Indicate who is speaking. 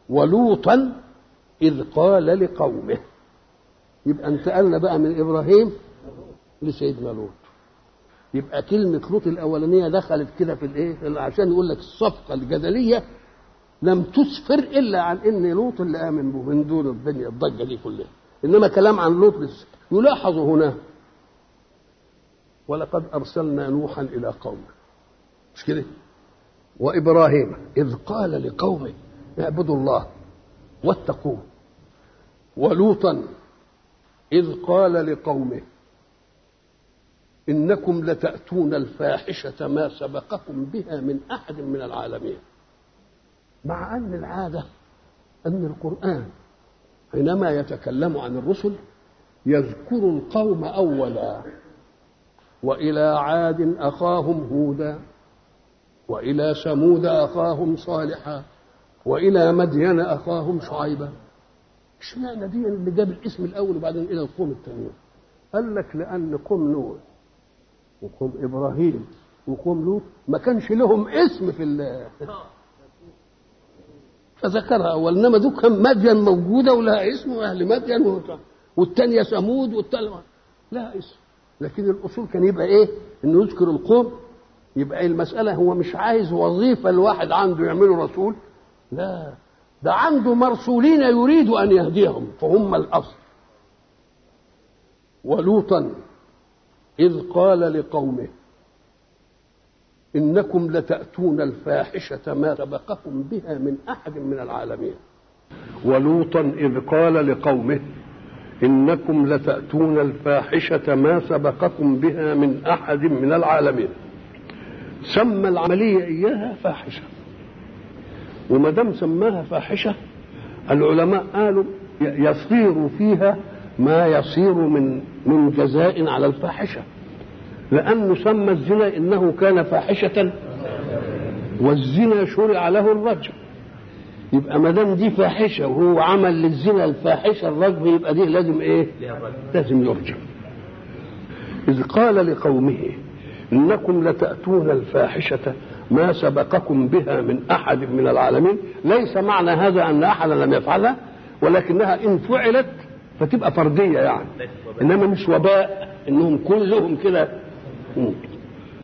Speaker 1: ولوطا إذ قال لقومه يبقى انتقلنا بقى من إبراهيم لسيدنا لوط يبقى كلمة لوط الأولانية دخلت كده في الإيه؟ عشان يقول لك الصفقة الجدلية لم تسفر إلا عن إن لوط اللي آمن به من دون الدنيا الضجة دي كلها إنما كلام عن لوط بس يلاحظ هنا ولقد أرسلنا نوحا إلى قومه مش كده وإبراهيم إذ قال لقومه اعبدوا الله واتقوه ولوطا إذ قال لقومه إنكم لتأتون الفاحشة ما سبقكم بها من أحد من العالمين مع أن العادة أن القرآن حينما يتكلم عن الرسل يذكر القوم أولا وإلى عاد أخاهم هودا وإلى ثمود أخاهم صالحا وإلى مدين أخاهم شعيبا اشمعنى دي اللي جاب الاسم الأول وبعدين إلى القوم الثانيين قال لك لأن قوم نوح وقوم إبراهيم وقوم لوط ما كانش لهم اسم في الله فذكرها أول إنما دول كان مدين موجودة ولها اسم وأهل مدين والثانية ثمود والثالثة لها اسم لكن الأصول كان يبقى إيه؟ إنه يذكر القوم يبقى المسألة هو مش عايز وظيفة الواحد عنده يعمله رسول لا ده عنده مرسولين يريد أن يهديهم فهم الأصل ولوطا إذ قال لقومه إنكم لتأتون الفاحشة ما سبقكم بها من أحد من العالمين ولوطا إذ قال لقومه إنكم لتأتون الفاحشة ما سبقكم بها من أحد من العالمين سمى العملية إياها فاحشة وما دام سماها فاحشة العلماء قالوا يصير فيها ما يصير من من جزاء على الفاحشة لأنه سمى الزنا إنه كان فاحشة والزنا شرع له الرجم يبقى ما دام دي فاحشة وهو عمل للزنا الفاحشة الرجم يبقى دي لازم إيه؟ لازم يرجم إذ قال لقومه إنكم لتأتون الفاحشة ما سبقكم بها من أحد من العالمين ليس معنى هذا أن أحدا لم يفعلها ولكنها إن فعلت فتبقى فردية يعني إنما مش وباء إنهم كلهم كده